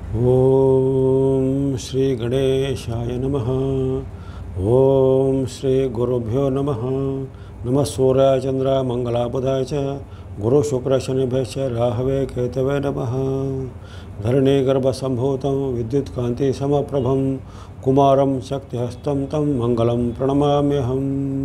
ಓಂ ಶ್ರೀ ಗಣೇಶಾಯ ನಮಃ ಓಂ ಶ್ರೀ ಗುರುಭ್ಯೋ ನಮಃ ನಮಃ ಸೂರ್ಯಾಯ ಚಂದ್ರ ಮಂಗಲಾಪದಾಯ ಚ ಗುರು ಶುಕ್ರ ಶನಿಭ್ಯಶ್ಚ ರಾಹವೇ ಕೇತವೇ ನಮಃ ಧರಣಿ ಗರ್ಭಸಂಭೂತಂ ವಿದ್ಯುತ್ ಕಾಂತಿ ಸಮಪ್ರಭಂ ಕುಮಾರಂ ಶಕ್ತಿಹಸ್తం तं ಮಂಗಲಂ ಪ್ರಣಮಾಮ್ಯಹಂ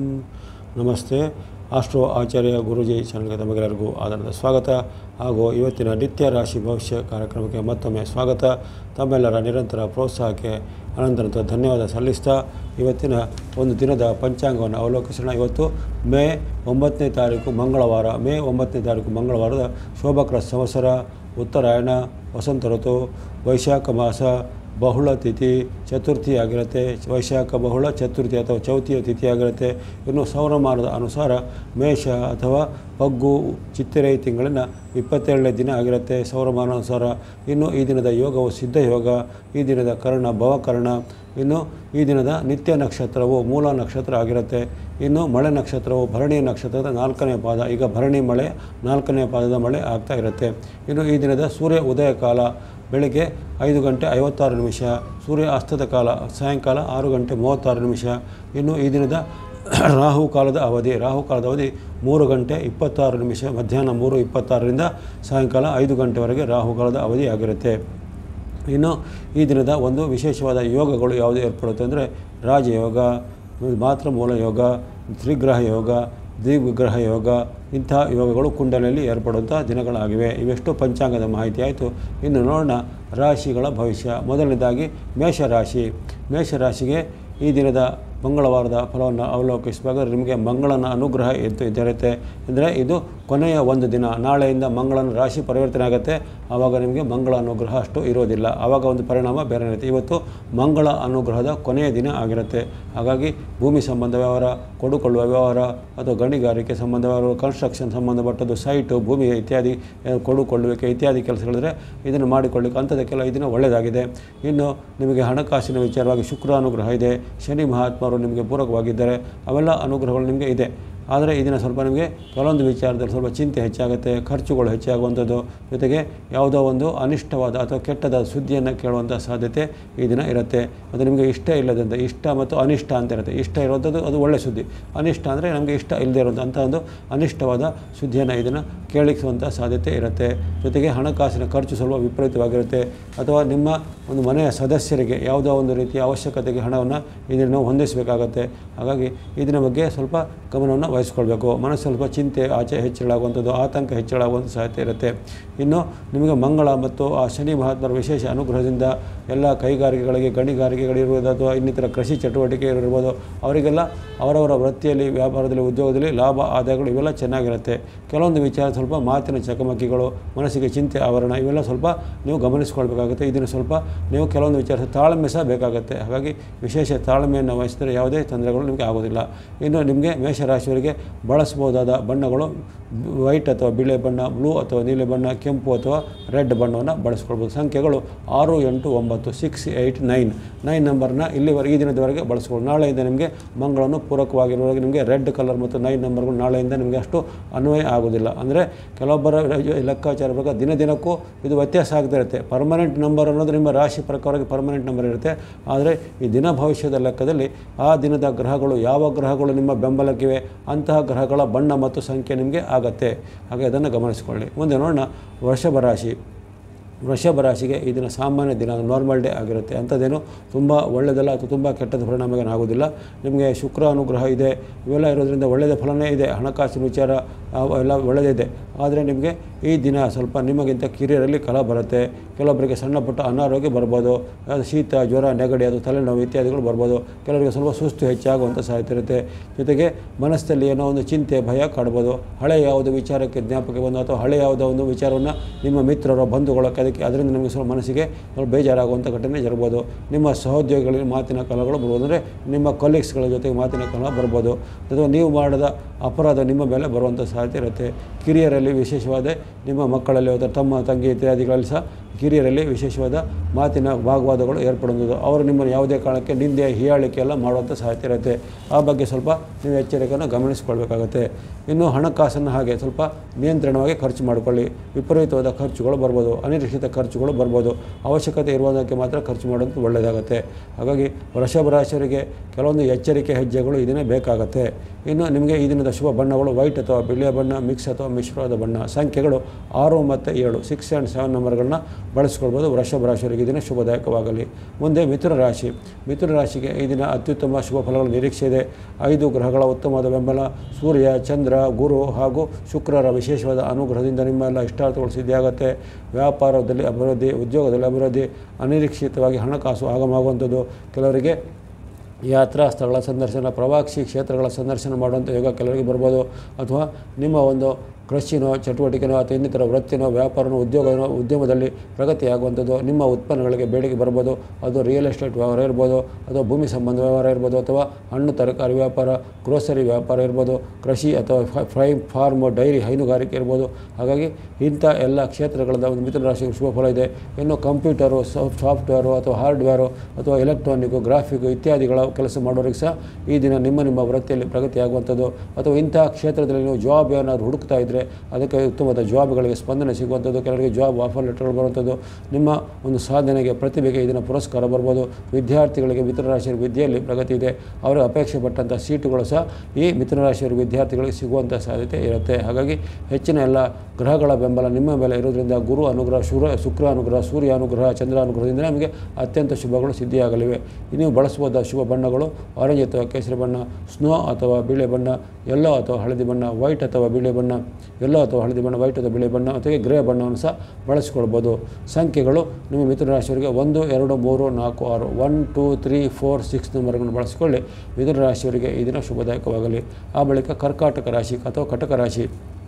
ನಮಸ್ತೆ ಆಸ್ಟ್ರೋ ಆಚಾರ್ಯ ಗುರುಜಿ ಚಾನಲ್ಗೆ ತಮಗೆಲ್ಲರಿಗೂ ಆಧಾರದ ಸ್ವಾಗತ ಹಾಗೂ ಇವತ್ತಿನ ನಿತ್ಯ ರಾಶಿ ಭವಿಷ್ಯ ಕಾರ್ಯಕ್ರಮಕ್ಕೆ ಮತ್ತೊಮ್ಮೆ ಸ್ವಾಗತ ತಮ್ಮೆಲ್ಲರ ನಿರಂತರ ಪ್ರೋತ್ಸಾಹಕ್ಕೆ ಅನಂತರ ಧನ್ಯವಾದ ಸಲ್ಲಿಸ್ತಾ ಇವತ್ತಿನ ಒಂದು ದಿನದ ಪಂಚಾಂಗವನ್ನು ಅವಲೋಕಿಸೋಣ ಇವತ್ತು ಮೇ ಒಂಬತ್ತನೇ ತಾರೀಕು ಮಂಗಳವಾರ ಮೇ ಒಂಬತ್ತನೇ ತಾರೀಕು ಮಂಗಳವಾರದ ಶೋಭಕರ ಸಂವತ್ಸರ ಉತ್ತರಾಯಣ ವಸಂತ ಋತು ವೈಶಾಖ ಮಾಸ ಬಹುಳ ತಿಥಿ ಚತುರ್ಥಿ ಆಗಿರುತ್ತೆ ವೈಶಾಖ ಬಹುಳ ಚತುರ್ಥಿ ಅಥವಾ ಚೌತಿಯ ತಿಥಿ ಆಗಿರುತ್ತೆ ಇನ್ನು ಸೌರಮಾನದ ಅನುಸಾರ ಮೇಷ ಅಥವಾ ಪಗ್ಗು ಚಿತ್ತಿರೈ ತಿಂಗಳಿನ ಇಪ್ಪತ್ತೇಳನೇ ದಿನ ಆಗಿರುತ್ತೆ ಸೌರಮಾನ ಅನುಸಾರ ಇನ್ನು ಈ ದಿನದ ಯೋಗವು ಸಿದ್ಧ ಯೋಗ ಈ ದಿನದ ಕರ್ಣ ಭವಕರ್ಣ ಇನ್ನು ಈ ದಿನದ ನಿತ್ಯ ನಕ್ಷತ್ರವು ಮೂಲ ನಕ್ಷತ್ರ ಆಗಿರುತ್ತೆ ಇನ್ನು ಮಳೆ ನಕ್ಷತ್ರವು ಭರಣಿ ನಕ್ಷತ್ರದ ನಾಲ್ಕನೇ ಪಾದ ಈಗ ಭರಣಿ ಮಳೆ ನಾಲ್ಕನೇ ಪಾದದ ಮಳೆ ಆಗ್ತಾ ಇರುತ್ತೆ ಇನ್ನು ಈ ದಿನದ ಸೂರ್ಯ ಉದಯ ಕಾಲ ಬೆಳಗ್ಗೆ ಐದು ಗಂಟೆ ಐವತ್ತಾರು ನಿಮಿಷ ಸೂರ್ಯ ಅಸ್ತದ ಕಾಲ ಸಾಯಂಕಾಲ ಆರು ಗಂಟೆ ಮೂವತ್ತಾರು ನಿಮಿಷ ಇನ್ನು ಈ ದಿನದ ರಾಹು ಕಾಲದ ಅವಧಿ ರಾಹು ಕಾಲದ ಅವಧಿ ಮೂರು ಗಂಟೆ ಇಪ್ಪತ್ತಾರು ನಿಮಿಷ ಮಧ್ಯಾಹ್ನ ಮೂರು ಇಪ್ಪತ್ತಾರರಿಂದ ಸಾಯಂಕಾಲ ಐದು ಗಂಟೆವರೆಗೆ ರಾಹು ಕಾಲದ ಅವಧಿ ಆಗಿರುತ್ತೆ ಇನ್ನು ಈ ದಿನದ ಒಂದು ವಿಶೇಷವಾದ ಯೋಗಗಳು ಯಾವುದು ಏರ್ಪಡುತ್ತೆ ಅಂದರೆ ರಾಜಯೋಗ ಮಾತ್ರ ಮೂಲ ಯೋಗ ತ್ರಿಗ್ರಹ ಯೋಗ ದ್ವಿಗ್ರಹ ಯೋಗ ಇಂಥ ಯೋಗಗಳು ಕುಂಡಲಿಯಲ್ಲಿ ಏರ್ಪಡುವಂಥ ದಿನಗಳಾಗಿವೆ ಇವೆಷ್ಟು ಪಂಚಾಂಗದ ಮಾಹಿತಿ ಆಯಿತು ಇನ್ನು ನೋಡೋಣ ರಾಶಿಗಳ ಭವಿಷ್ಯ ಮೊದಲನೇದಾಗಿ ಮೇಷರಾಶಿ ಮೇಷರಾಶಿಗೆ ಈ ದಿನದ ಮಂಗಳವಾರದ ಫಲವನ್ನು ಅವಲೋಕಿಸುವಾಗ ನಿಮಗೆ ಮಂಗಳನ ಅನುಗ್ರಹ ಎದ್ದು ಇದಿರುತ್ತೆ ಅಂದರೆ ಇದು ಕೊನೆಯ ಒಂದು ದಿನ ನಾಳೆಯಿಂದ ಮಂಗಳನ ರಾಶಿ ಪರಿವರ್ತನೆ ಆಗುತ್ತೆ ಆವಾಗ ನಿಮಗೆ ಮಂಗಳ ಅನುಗ್ರಹ ಅಷ್ಟು ಇರೋದಿಲ್ಲ ಆವಾಗ ಒಂದು ಪರಿಣಾಮ ಬೇರೆ ಇರುತ್ತೆ ಇವತ್ತು ಮಂಗಳ ಅನುಗ್ರಹದ ಕೊನೆಯ ದಿನ ಆಗಿರುತ್ತೆ ಹಾಗಾಗಿ ಭೂಮಿ ಸಂಬಂಧ ವ್ಯವಹಾರ ಕೊಡುಕೊಳ್ಳುವ ವ್ಯವಹಾರ ಅಥವಾ ಗಣಿಗಾರಿಕೆ ಸಂಬಂಧ ವ್ಯವಹಾರ ಕನ್ಸ್ಟ್ರಕ್ಷನ್ ಸಂಬಂಧಪಟ್ಟದ್ದು ಸೈಟು ಭೂಮಿ ಇತ್ಯಾದಿ ಆ, ಕೊಡುಕೊಳ್ಳುವಿಕೆ ಇತ್ಯಾದಿ ಕೆಲಸಗಳಿದ್ರೆ ಇದನ್ನು ಮಾಡಿಕೊಳ್ಳಿಕ್ಕೆ ಅಂಥದಕ್ಕೆಲ್ಲ ಇದನ್ನು ಒಳ್ಳೆಯದಾಗಿದೆ ಇನ್ನು ನಿಮಗೆ ಹಣಕಾಸಿನ ವಿಚಾರವಾಗಿ ಶುಕ್ರ ಅನುಗ್ರಹ ಇದೆ ಶನಿ ಮಹಾತ್ಮರು ನಿಮಗೆ ಪೂರಕವಾಗಿದ್ದಾರೆ ಅವೆಲ್ಲ ಅನುಗ್ರಹಗಳು ನಿಮಗೆ ಇದೆ ಆದರೆ ಇದನ್ನು ಸ್ವಲ್ಪ ನಿಮಗೆ ಕೆಲವೊಂದು ವಿಚಾರದಲ್ಲಿ ಸ್ವಲ್ಪ ಚಿಂತೆ ಹೆಚ್ಚಾಗುತ್ತೆ ಖರ್ಚುಗಳು ಹೆಚ್ಚಾಗುವಂಥದ್ದು ಜೊತೆಗೆ ಯಾವುದೋ ಒಂದು ಅನಿಷ್ಟವಾದ ಅಥವಾ ಕೆಟ್ಟದಾದ ಸುದ್ದಿಯನ್ನು ಕೇಳುವಂಥ ಸಾಧ್ಯತೆ ಈ ದಿನ ಇರುತ್ತೆ ಮತ್ತು ನಿಮಗೆ ಇಷ್ಟ ಇಲ್ಲದಂತೆ ಇಷ್ಟ ಮತ್ತು ಅನಿಷ್ಟ ಅಂತ ಇರುತ್ತೆ ಇಷ್ಟ ಇರುವಂಥದ್ದು ಅದು ಒಳ್ಳೆಯ ಸುದ್ದಿ ಅನಿಷ್ಟ ಅಂದರೆ ನಮಗೆ ಇಷ್ಟ ಇಲ್ಲದೆ ಇರುವಂಥ ಅಂಥ ಒಂದು ಅನಿಷ್ಟವಾದ ಸುದ್ದಿಯನ್ನು ಇದನ್ನು ಕೇಳಿಸುವಂಥ ಸಾಧ್ಯತೆ ಇರುತ್ತೆ ಜೊತೆಗೆ ಹಣಕಾಸಿನ ಖರ್ಚು ಸ್ವಲ್ಪ ವಿಪರೀತವಾಗಿರುತ್ತೆ ಅಥವಾ ನಿಮ್ಮ ಒಂದು ಮನೆಯ ಸದಸ್ಯರಿಗೆ ಯಾವುದೋ ಒಂದು ರೀತಿಯ ಅವಶ್ಯಕತೆಗೆ ಹಣವನ್ನು ಇದನ್ನು ನಾವು ಹೊಂದಿಸಬೇಕಾಗತ್ತೆ ಹಾಗಾಗಿ ಇದರ ಬಗ್ಗೆ ಸ್ವಲ್ಪ ಗಮನವನ್ನು ವಹಿಸ್ಕೊಳ್ಬೇಕು ಮನಸ್ಸು ಸ್ವಲ್ಪ ಚಿಂತೆ ಆಚೆ ಹೆಚ್ಚಳಾಗುವಂಥದ್ದು ಆತಂಕ ಹೆಚ್ಚಳಾಗುವಂಥ ಸಾಧ್ಯತೆ ಇರುತ್ತೆ ಇನ್ನು ನಿಮಗೆ ಮಂಗಳ ಮತ್ತು ಆ ಶನಿ ಮಹಾತ್ಮರ ವಿಶೇಷ ಅನುಗ್ರಹದಿಂದ ಎಲ್ಲ ಕೈಗಾರಿಕೆಗಳಿಗೆ ಗಣಿಗಾರಿಕೆಗಳಿರ್ಬೋದು ಅಥವಾ ಇನ್ನಿತರ ಕೃಷಿ ಚಟುವಟಿಕೆ ಇರ್ಬೋದು ಅವರಿಗೆಲ್ಲ ಅವರವರ ವೃತ್ತಿಯಲ್ಲಿ ವ್ಯಾಪಾರದಲ್ಲಿ ಉದ್ಯೋಗದಲ್ಲಿ ಲಾಭ ಆದಾಯಗಳು ಇವೆಲ್ಲ ಚೆನ್ನಾಗಿರುತ್ತೆ ಕೆಲವೊಂದು ವಿಚಾರ ಸ್ವಲ್ಪ ಮಾತಿನ ಚಕಮಕಿಗಳು ಮನಸ್ಸಿಗೆ ಚಿಂತೆ ಆವರಣ ಇವೆಲ್ಲ ಸ್ವಲ್ಪ ನೀವು ಗಮನಿಸ್ಕೊಳ್ಬೇಕಾಗುತ್ತೆ ಇದನ್ನು ಸ್ವಲ್ಪ ನೀವು ಕೆಲವೊಂದು ವಿಚಾರ ತಾಳ್ಮೆ ಸಹ ಬೇಕಾಗುತ್ತೆ ಹಾಗಾಗಿ ವಿಶೇಷ ತಾಳ್ಮೆಯನ್ನು ವಹಿಸಿದರೆ ಯಾವುದೇ ತೊಂದರೆಗಳು ನಿಮಗೆ ಆಗೋದಿಲ್ಲ ಇನ್ನು ನಿಮಗೆ ಮೇಷರಾಶಿಯವರಿಗೆ ಬಳಸ್ಬೋದಾದ ಬಣ್ಣಗಳು ವೈಟ್ ಅಥವಾ ಬಿಳೆ ಬಣ್ಣ ಬ್ಲೂ ಅಥವಾ ನೀಲಿ ಬಣ್ಣ ಕೆಂಪು ಅಥವಾ ರೆಡ್ ಬಣ್ಣವನ್ನು ಬಳಸ್ಕೊಳ್ಬೋದು ಸಂಖ್ಯೆಗಳು ಆರು ಎಂಟು ಒಂಬತ್ತು ಸಿಕ್ಸ್ ಏಯ್ಟ್ ನೈನ್ ನೈನ್ ನಂಬರ್ನ ಇಲ್ಲಿವರೆಗೆ ಈ ದಿನದವರೆಗೆ ಬಳಸ್ಕೊಳ್ಳಿ ನಾಳೆಯಿಂದ ನಿಮಗೆ ಮಂಗಳವನ್ನು ಪೂರಕವಾಗಿರುವಾಗ ನಿಮಗೆ ರೆಡ್ ಕಲರ್ ಮತ್ತು ನೈನ್ ನಂಬರ್ಗಳು ನಾಳೆಯಿಂದ ನಿಮಗೆ ಅಷ್ಟು ಅನ್ವಯ ಆಗೋದಿಲ್ಲ ಅಂದರೆ ಕೆಲವೊಬ್ಬರ ಲೆಕ್ಕಾಚಾರ ಪ್ರಕಾರ ದಿನ ದಿನಕ್ಕೂ ಇದು ವ್ಯತ್ಯಾಸ ಆಗ್ತಾ ಇರುತ್ತೆ ಪರ್ಮನೆಂಟ್ ನಂಬರ್ ಅನ್ನೋದು ನಿಮ್ಮ ರಾಶಿ ಪ್ರಕಾರವಾಗಿ ಪರ್ಮನೆಂಟ್ ನಂಬರ್ ಇರುತ್ತೆ ಆದರೆ ಈ ದಿನ ಭವಿಷ್ಯದ ಲೆಕ್ಕದಲ್ಲಿ ಆ ದಿನದ ಗ್ರಹಗಳು ಯಾವ ಗ್ರಹಗಳು ನಿಮ್ಮ ಬೆಂಬಲಕ್ಕಿವೆ ಅಂತಹ ಗ್ರಹಗಳ ಬಣ್ಣ ಮತ್ತು ಸಂಖ್ಯೆ ನಿಮಗೆ ಆಗತ್ತೆ ಹಾಗೆ ಅದನ್ನು ಗಮನಿಸಿಕೊಳ್ಳಿ ಮುಂದೆ ನೋಡೋಣ ವೃಷಭ ರಾಶಿ ವೃಷಭ ರಾಶಿಗೆ ಈ ದಿನ ಸಾಮಾನ್ಯ ದಿನ ನಾರ್ಮಲ್ ಡೇ ಆಗಿರುತ್ತೆ ಅಂಥದ್ದೇನು ತುಂಬ ಒಳ್ಳೆಯದಲ್ಲ ಅಥವಾ ತುಂಬ ಕೆಟ್ಟದ ಪರಿಣಾಮ ಆಗೋದಿಲ್ಲ ನಿಮಗೆ ಶುಕ್ರ ಅನುಗ್ರಹ ಇದೆ ಇವೆಲ್ಲ ಇರೋದ್ರಿಂದ ಒಳ್ಳೆಯದ ಫಲನೇ ಇದೆ ಹಣಕಾಸಿನ ವಿಚಾರ ಆ, ಎಲ್ಲ ಒಳ್ಳೆಯದಿದೆ ಆದರೆ ನಿಮಗೆ ಈ ದಿನ ಸ್ವಲ್ಪ ನಿಮಗಿಂತ ಕಿರಿಯರಲ್ಲಿ ಕಲ ಬರುತ್ತೆ ಕೆಲವೊಬ್ಬರಿಗೆ ಸಣ್ಣ ಪುಟ್ಟ ಅನಾರೋಗ್ಯ ಬರ್ಬೋದು ಅದು ಶೀತ ಜ್ವರ ನೆಗಡಿ ಅದು ತಲೆನೋವು ಇತ್ಯಾದಿಗಳು ಬರ್ಬೋದು ಕೆಲವರಿಗೆ ಸ್ವಲ್ಪ ಸುಸ್ತು ಹೆಚ್ಚಾಗುವಂಥ ಸಾಧ್ಯತೆ ಇರುತ್ತೆ ಜೊತೆಗೆ ಮನಸ್ಸಲ್ಲಿ ಏನೋ ಒಂದು ಚಿಂತೆ ಭಯ ಕಾಡ್ಬೋದು ಹಳೆ ಯಾವುದೋ ವಿಚಾರಕ್ಕೆ ಜ್ಞಾಪಕ ಬಂದು ಅಥವಾ ಹಳೆ ಯಾವುದೋ ಒಂದು ವಿಚಾರವನ್ನು ನಿಮ್ಮ ಮಿತ್ರರೋ ಬಂಧುಗಳ ಅದಕ್ಕೆ ಅದರಿಂದ ನಿಮಗೆ ಸ್ವಲ್ಪ ಮನಸ್ಸಿಗೆ ಸ್ವಲ್ಪ ಬೇಜಾರಾಗುವಂಥ ಘಟನೆ ಜರ್ಬೋದು ನಿಮ್ಮ ಸಹೋದ್ಯೋಗಿಗಳಿಗೆ ಮಾತಿನ ಕಲಗಳು ಬರ್ಬೋದು ಅಂದರೆ ನಿಮ್ಮ ಕೊಲೀಗ್ಸ್ಗಳ ಜೊತೆಗೆ ಮಾತಿನ ಕಲ ಬರ್ಬೋದು ಅಥವಾ ನೀವು ಮಾಡಿದ ಅಪರಾಧ ನಿಮ್ಮ ಮೇಲೆ ಬರುವಂಥ ಸಾಧ್ಯತೆ ಇರುತ್ತೆ ಕಿರಿಯರಲ್ಲಿ ವಿಶೇಷವಾದ ನಿಮ್ಮ ಮಕ್ಕಳಲ್ಲಿ ಅಥವಾ ತಮ್ಮ ತಂಗಿ ಇತ್ಯಾದಿಗಳಲ್ಲಿ ಸಹ ಕಿರಿಯರಲ್ಲಿ ವಿಶೇಷವಾದ ಮಾತಿನ ವಾಗ್ವಾದಗಳು ಏರ್ಪಡುವುದು ಅವರು ನಿಮ್ಮನ್ನು ಯಾವುದೇ ಕಾರಣಕ್ಕೆ ನಿಂದೆ ಹೀಯಾಳಿಕೆ ಎಲ್ಲ ಮಾಡುವಂಥ ಸಾಧ್ಯತೆ ಇರುತ್ತೆ ಆ ಬಗ್ಗೆ ಸ್ವಲ್ಪ ನೀವು ಎಚ್ಚರಿಕೆಯನ್ನು ಗಮನಿಸಿಕೊಳ್ಬೇಕಾಗತ್ತೆ ಇನ್ನು ಹಣಕಾಸನ್ನು ಹಾಗೆ ಸ್ವಲ್ಪ ನಿಯಂತ್ರಣವಾಗಿ ಖರ್ಚು ಮಾಡಿಕೊಳ್ಳಿ ವಿಪರೀತವಾದ ಖರ್ಚುಗಳು ಬರ್ಬೋದು ಅನಿರೀಕ್ಷಿತ ಖರ್ಚುಗಳು ಬರ್ಬೋದು ಅವಶ್ಯಕತೆ ಇರುವುದಕ್ಕೆ ಮಾತ್ರ ಖರ್ಚು ಮಾಡೋದು ಒಳ್ಳೆಯದಾಗುತ್ತೆ ಹಾಗಾಗಿ ವೃಷಭ ರಾಶಿಯವರಿಗೆ ಕೆಲವೊಂದು ಎಚ್ಚರಿಕೆ ಹೆಜ್ಜೆಗಳು ಇದನ್ನೇ ಬೇಕಾಗುತ್ತೆ ಇನ್ನು ನಿಮಗೆ ಈ ದಿನದ ಶುಭ ಬಣ್ಣಗಳು ವೈಟ್ ಅಥವಾ ಬಿಳಿಯ ಬಣ್ಣ ಮಿಕ್ಸ್ ಅಥವಾ ಮಿಶ್ರವಾದ ಬಣ್ಣ ಸಂಖ್ಯೆಗಳು ಆರು ಮತ್ತು ಏಳು ಸಿಕ್ಸ್ ಆ್ಯಂಡ್ ಸೆವೆನ್ ನಂಬರ್ಗಳನ್ನ ಬಳಸ್ಕೊಳ್ಬೋದು ವೃಷಭ ರಾಶಿಯವರಿಗೆ ಈ ದಿನ ಶುಭದಾಯಕವಾಗಲಿ ಮುಂದೆ ಮಿಥುನ ರಾಶಿ ಮಿಥುನ ರಾಶಿಗೆ ಈ ದಿನ ಅತ್ಯುತ್ತಮ ಶುಭ ಫಲಗಳ ನಿರೀಕ್ಷೆ ಇದೆ ಐದು ಗ್ರಹಗಳ ಉತ್ತಮವಾದ ಬೆಂಬಲ ಸೂರ್ಯ ಚಂದ್ರ ಗುರು ಹಾಗೂ ಶುಕ್ರರ ವಿಶೇಷವಾದ ಅನುಗ್ರಹದಿಂದ ನಿಮ್ಮ ಎಲ್ಲ ಇಷ್ಟಾರ್ಥಗಳು ಸಿದ್ಧಿಯಾಗುತ್ತೆ ವ್ಯಾಪಾರದಲ್ಲಿ ಅಭಿವೃದ್ಧಿ ಉದ್ಯೋಗದಲ್ಲಿ ಅಭಿವೃದ್ಧಿ ಅನಿರೀಕ್ಷಿತವಾಗಿ ಹಣಕಾಸು ಆಗಮಾಗುವಂಥದ್ದು ಕೆಲವರಿಗೆ ಯಾತ್ರಾ ಸ್ಥಳಗಳ ಸಂದರ್ಶನ ಪ್ರವಾಸಿ ಕ್ಷೇತ್ರಗಳ ಸಂದರ್ಶನ ಮಾಡುವಂಥ ಯೋಗ ಕೆಲವರಿಗೆ ಬರ್ಬೋದು ಅಥವಾ ನಿಮ್ಮ ಒಂದು ಕೃಷಿನೋ ಚಟುವಟಿಕೆನೋ ಅಥವಾ ಇನ್ನಿತರ ವೃತ್ತಿನೋ ವ್ಯಾಪಾರನೋ ಉದ್ಯೋಗನೋ ಉದ್ಯಮದಲ್ಲಿ ಪ್ರಗತಿಯಾಗುವಂಥದ್ದು ನಿಮ್ಮ ಉತ್ಪನ್ನಗಳಿಗೆ ಬೇಡಿಕೆ ಬರ್ಬೋದು ಅದು ರಿಯಲ್ ಎಸ್ಟೇಟ್ ವ್ಯವಹಾರ ಇರ್ಬೋದು ಅಥವಾ ಭೂಮಿ ಸಂಬಂಧ ವ್ಯವಹಾರ ಇರ್ಬೋದು ಅಥವಾ ಹಣ್ಣು ತರಕಾರಿ ವ್ಯಾಪಾರ ಗ್ರೋಸರಿ ವ್ಯಾಪಾರ ಇರ್ಬೋದು ಕೃಷಿ ಅಥವಾ ಫ- ಫ್ರೈ ಫಾರ್ಮ್ ಡೈರಿ ಹೈನುಗಾರಿಕೆ ಇರ್ಬೋದು ಹಾಗಾಗಿ ಇಂಥ ಎಲ್ಲ ಕ್ಷೇತ್ರಗಳದ ಒಂದು ಮಿಥುನ ರಾಶಿಗೆ ಶುಭ ಫಲ ಇದೆ ಇನ್ನು ಕಂಪ್ಯೂಟರು ಸಾಫ್ಟ್ ಸಾಫ್ಟ್ವೇರು ಅಥವಾ ಹಾರ್ಡ್ವೇರು ಅಥವಾ ಎಲೆಕ್ಟ್ರಾನಿಕ್ಕು ಗ್ರಾಫಿಕ್ ಇತ್ಯಾದಿಗಳ ಕೆಲಸ ಮಾಡೋರಿಗೆ ಸಹ ಈ ದಿನ ನಿಮ್ಮ ನಿಮ್ಮ ವೃತ್ತಿಯಲ್ಲಿ ಪ್ರಗತಿಯಾಗುವಂಥದ್ದು ಅಥವಾ ಇಂಥ ಕ್ಷೇತ್ರದಲ್ಲಿ ನೀವು ಜಾಬ್ ಏನಾದರೂ ಹುಡುಕ್ತಾ ಇದ್ದರೆ ಅದಕ್ಕೆ ಉತ್ತಮವಾದ ಜಾಬ್ಗಳಿಗೆ ಸ್ಪಂದನೆ ಸಿಗುವಂಥದ್ದು ಕೆಲವರಿಗೆ ಜಾಬ್ ಆಫರ್ ಲೆಟರ್ಗಳು ಬರುವಂಥದ್ದು ನಿಮ್ಮ ಒಂದು ಸಾಧನೆಗೆ ಪ್ರತಿಭೆಗೆ ಇದನ್ನು ಪುರಸ್ಕಾರ ಬರ್ಬೋದು ವಿದ್ಯಾರ್ಥಿಗಳಿಗೆ ಮಿಥುನ ರಾಶಿಯ ವಿದ್ಯೆಯಲ್ಲಿ ಪ್ರಗತಿ ಇದೆ ಅವರ ಅಪೇಕ್ಷೆ ಪಟ್ಟಂಥ ಸೀಟುಗಳು ಸಹ ಈ ಮಿಥುನ ರಾಶಿಯವರ ವಿದ್ಯಾರ್ಥಿಗಳಿಗೆ ಸಿಗುವಂಥ ಸಾಧ್ಯತೆ ಇರುತ್ತೆ ಹಾಗಾಗಿ ಹೆಚ್ಚಿನ ಎಲ್ಲ ಗ್ರಹಗಳ ಬೆಂಬಲ ನಿಮ್ಮ ಮೇಲೆ ಇರೋದ್ರಿಂದ ಗುರು ಅನುಗ್ರಹ ಶುರ ಶುಕ್ರ ಅನುಗ್ರಹ ಸೂರ್ಯ ಅನುಗ್ರಹ ಚಂದ್ರ ಅನುಗ್ರಹದಿಂದ ನಮಗೆ ಅತ್ಯಂತ ಶುಭಗಳು ಸಿದ್ಧಿಯಾಗಲಿವೆ ನೀವು ಬಳಸಬಹುದಾದ ಶುಭ ಬಣ್ಣಗಳು ಆರೆಂಜ್ ಅಥವಾ ಕೇಸರಿ ಬಣ್ಣ ಸ್ನೋ ಅಥವಾ ಬಿಳಿ ಬಣ್ಣ ಯೆಲ್ಲೋ ಅಥವಾ ಹಳದಿ ಬಣ್ಣ ವೈಟ್ ಅಥವಾ ಬಿಳಿ ಬಣ್ಣ ಯೆಲ್ಲೋ ಅಥವಾ ಹಳದಿ ಬಣ್ಣ ವೈಟ್ ಅಥವಾ ಬಿಳಿ ಬಣ್ಣ ಅಥವಾ ಗ್ರೇ ಬಣ್ಣವನ್ನು ಸಹ ಬಳಸಿಕೊಳ್ಬೋದು ಸಂಖ್ಯೆಗಳು ನಿಮ್ಮ ಮಿಥುನ ರಾಶಿಯವರಿಗೆ ಒಂದು ಎರಡು ಮೂರು ನಾಲ್ಕು ಆರು one two three four six ನಂಬರ್ಗಳನ್ನು ಬಳಸಿಕೊಳ್ಳಿ ಮಿಥುನ ರಾಶಿಯವರಿಗೆ ಈ ದಿನ ಶುಭದಾಯಕವಾಗಲಿ ಆ ಬಳಿಕ ಕರ್ಕಾಟಕ ರಾಶಿ ಅಥವಾ ಕಟಕ ರಾಶಿ